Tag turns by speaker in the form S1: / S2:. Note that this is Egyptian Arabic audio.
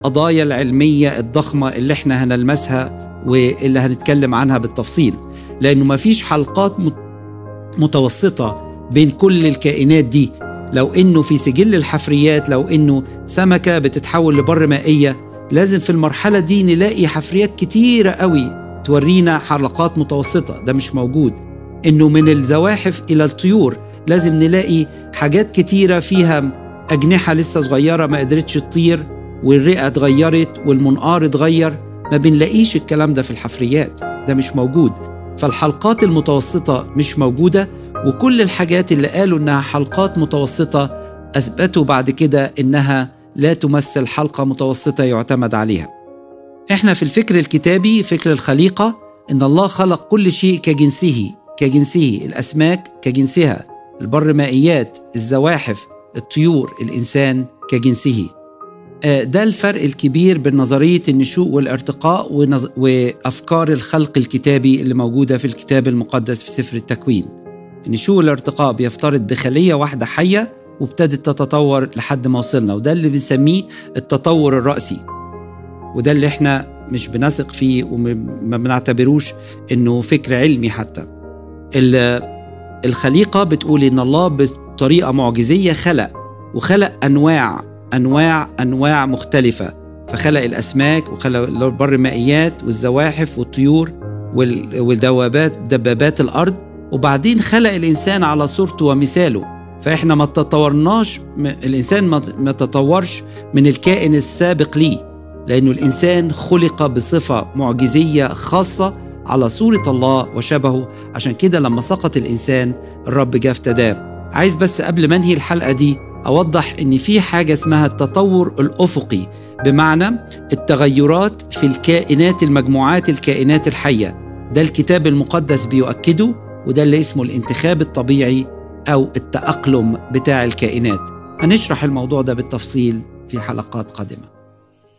S1: القضايا العلمية الضخمة اللي احنا هنلمسها واللي هنتكلم عنها بالتفصيل لأنه ما فيش حلقات متوسطة بين كل الكائنات دي لو انه في سجل الحفريات لو انه سمكة بتتحول لبر مائية لازم في المرحلة دي نلاقي حفريات كتيرة قوي تورينا حلقات متوسطة ده مش موجود انه من الزواحف الى الطيور لازم نلاقي حاجات كتيرة فيها أجنحة لسه صغيرة ما قدرتش تطير والرئة اتغيرت والمنقار اتغير ما بنلاقيش الكلام ده في الحفريات ده مش موجود فالحلقات المتوسطة مش موجودة وكل الحاجات اللي قالوا إنها حلقات متوسطة أثبتوا بعد كده إنها لا تمثل حلقة متوسطة يعتمد عليها إحنا في الفكر الكتابي فكر الخليقة إن الله خلق كل شيء كجنسه كجنسه الأسماك كجنسها البر مائيات الزواحف الطيور الإنسان كجنسه ده الفرق الكبير بين نظرية النشوء والارتقاء ونظ... وأفكار الخلق الكتابي اللي موجودة في الكتاب المقدس في سفر التكوين النشوء والارتقاء بيفترض بخلية واحدة حية وابتدت تتطور لحد ما وصلنا وده اللي بنسميه التطور الرأسي وده اللي احنا مش بنثق فيه وما بنعتبروش انه فكر علمي حتى الخليقة بتقول ان الله بطريقة معجزية خلق وخلق انواع انواع انواع مختلفه فخلق الاسماك وخلق البر المائيات والزواحف والطيور والدوابات دبابات الارض وبعدين خلق الانسان على صورته ومثاله فاحنا ما تطورناش الانسان ما تطورش من الكائن السابق ليه لانه الانسان خلق بصفه معجزيه خاصه على صوره الله وشبهه عشان كده لما سقط الانسان الرب جه افتداه عايز بس قبل ما انهي الحلقه دي اوضح ان في حاجه اسمها التطور الافقي بمعنى التغيرات في الكائنات المجموعات الكائنات الحيه ده الكتاب المقدس بيؤكده وده اللي اسمه الانتخاب الطبيعي او التاقلم بتاع الكائنات هنشرح الموضوع ده بالتفصيل في حلقات قادمه